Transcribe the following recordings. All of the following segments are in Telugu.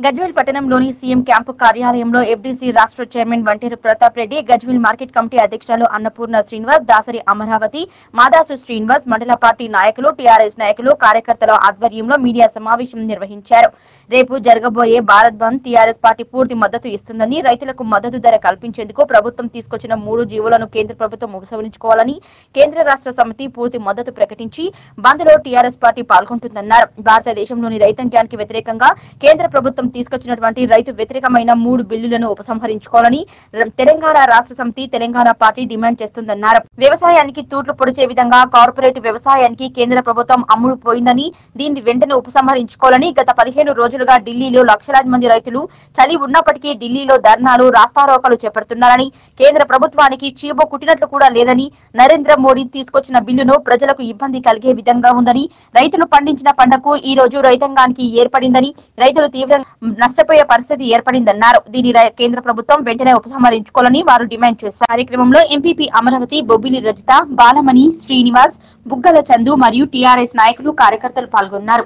గజ్వేల్ పట్టణంలోని సీఎం క్యాంపు కార్యాలయంలో ఎఫ్డీసీ రాష్ట్ర chairman Vanteru Pratap Reddy Gajwel market committee అధ్యక్షులు అన్నపూర్ణ శ్రీనివాస్ దాసరి అమరావతి మాదాసు శ్రీనివాస్ మండల పార్టీ నాయకులు టీఆర్ఎస్ నాయకులు కార్యకర్తల ఆధ్వర్యంలో మీడియా సమావేశం నిర్వహించారు రేపు జరగబోయే భారత్ బంద్ టీఆర్ఎస్ పార్టీ పూర్తి మద్దతు ఇస్తుందని రైతులకు మద్దతు ధర కల్పించేందుకు ప్రభుత్వం తీసుకొచ్చిన మూడు జీవులను కేంద్ర ప్రభుత్వం ఉపసంహరించుకోవాలని కేంద్ర రాష్ట్ర సమితి పూర్తి మద్దతు ప్రకటించి బంద్ లో టీఆర్ఎస్ పార్టీ పాల్గొంటుందన్నారు భారతదేశంలోని రైతాంగానికి వ్యతిరేకంగా కేంద్ర ప్రభుత్వం తీసుకొచ్చినటువంటి రైతు వ్యతిరేకమైన మూడు బిల్లులను ఉపసంహరించుకోవాలని ర- తెలంగాణ రాష్ట్ర సమితి తెలంగాణ పార్టీ డిమాండ్ చేస్తుందన్నారు వ్యవసాయానికి తూట్లు పొడిచే విధంగా కార్పొరేట్ వ్యవసాయానికి కేంద్ర ప్రభుత్వం అమ్ముడు పోయిందని దీన్ని వెంటనే ఉపసంహరించుకోవాలని గత పదిహేను రోజులుగా ఢిల్లీలో లక్షలాది మంది రైతులు చలి ఉన్నప్పటికీ ఢిల్లీలో ధర్నాలు రాస్తారోకలు చేపడుతున్నారని కేంద్ర ప్రభుత్వానికి చీబో కుట్టినట్లు కూడా లేదని నరేంద్ర మోడీ తీసుకొచ్చిన బిల్లును ప్రజలకు ఇబ్బంది కలిగే విధంగా ఉందని రైతులు పండించిన పంటకు ఈ రోజు రైతాంగానికి ఏర్పడిందని రైతులు తీవ్రంగా నష్టపోయే పరిస్థితి ఏర్పడిందన్నారు దీని రై- కేంద్ర ప్రభుత్వం వెంటనే ఉపసంహరించుకోవాలని వారు డిమాండ్ చేశారు కార్యక్రమంలో ఎంపీపీ అమరావతి బొబ్బిలి రజిత బాలమణి శ్రీనివాస్ బుగ్గల చందు మరియు టీఆర్ఎస్ నాయకులు కార్యకర్తలు పాల్గొన్నారు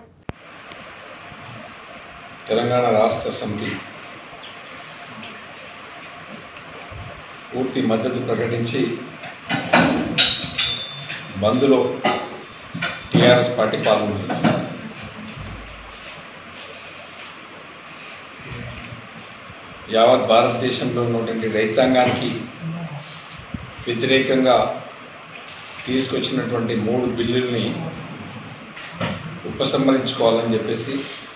తెలంగాణ రాష్ట్ర సమితి పూర్తి మద్దతు ప్రకటించి బంద్లో టీఆర్ఎస్ పార్టీ పాల్గొంటుంది యావత్ భారతదేశంలో ఉన్నటువంటి రైతాంగానికి వ్యతిరేకంగా తీసుకొచ్చినటువంటి మూడు బిల్లుల్ని ఉపసంహరించుకోవాలని చెప్పేసి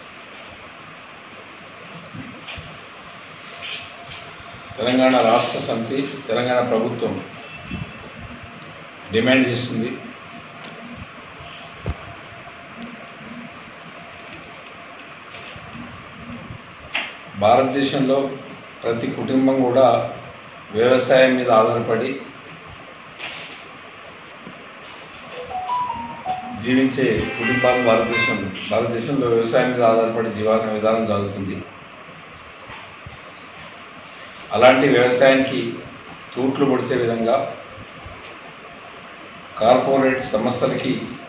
తెలంగాణ రాష్ట్ర సమితి తెలంగాణ ప్రభుత్వం డిమాండ్ చేస్తుంది భారతదేశంలో ప్రతి కుటుంబం కూడా వ్యవసాయం మీద ఆధారపడి జీవించే కుటుంబాలు భారతదేశం భారతదేశంలో వ్యవసాయం మీద ఆధారపడి జీవన విధానం జరుగుతుంది అలాంటి వ్యవసాయానికి తూట్లు పొడిసే విధంగా కార్పొరేట్ సంస్థలకి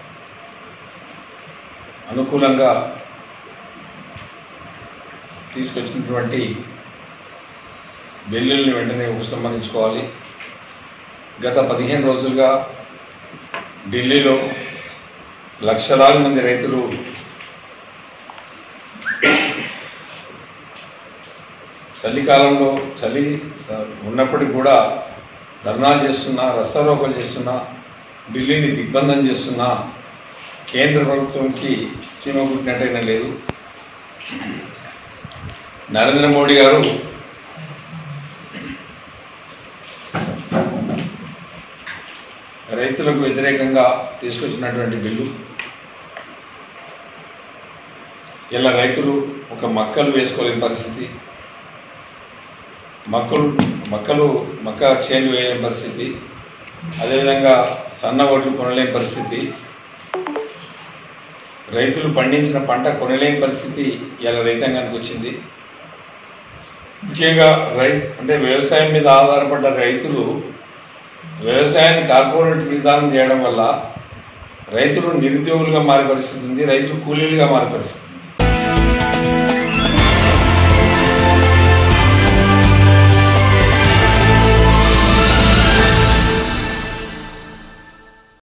అనుకూలంగా తీసుకొచ్చినటువంటి బిల్లుల్ని వెంటనే ఉపసంహరించుకోవాలి గత పదిహేను రోజులుగా ఢిల్లీలో లక్షలాది మంది రైతులు చలికాలంలో చలి స- ఉన్నప్పటికీ కూడా ధర్నాలు చేస్తున్నా రస్తారోకలు చేస్తున్నా ఢిల్లీని దిగ్బంధం చేస్తున్నా కేంద్ర ప్రభుత్వంకి చీమ కుట్టినట్టయినా లేదు నరేంద్ర మోడీ గారు రైతులకు వ్యతిరేకంగా తీసుకొచ్చినటువంటి బిల్లు ఇలా రైతులు ఒక మక్కలు వేసుకోలేని పరిస్థితి మక్కలు మక్కలు మక్క చేను వేయలేని పరిస్థితి అదేవిధంగా సన్న ఓట్లు కొనలేని పరిస్థితి రైతులు పండించిన పంట కొనలేని పరిస్థితి ఇలా రైతాంగానికి వచ్చింది ముఖ్యంగా రై అంటే వ్యవసాయం మీద ఆధారపడ్డ రైతులు వ్యవసాయాన్ని కార్పొరేట్ విధానం చేయడం వల్ల రైతులు నిరుద్యోగులుగా మారే పరిస్థితి ఉంది రైతులు కూలీలుగా మారే పరిస్థితి ఉంది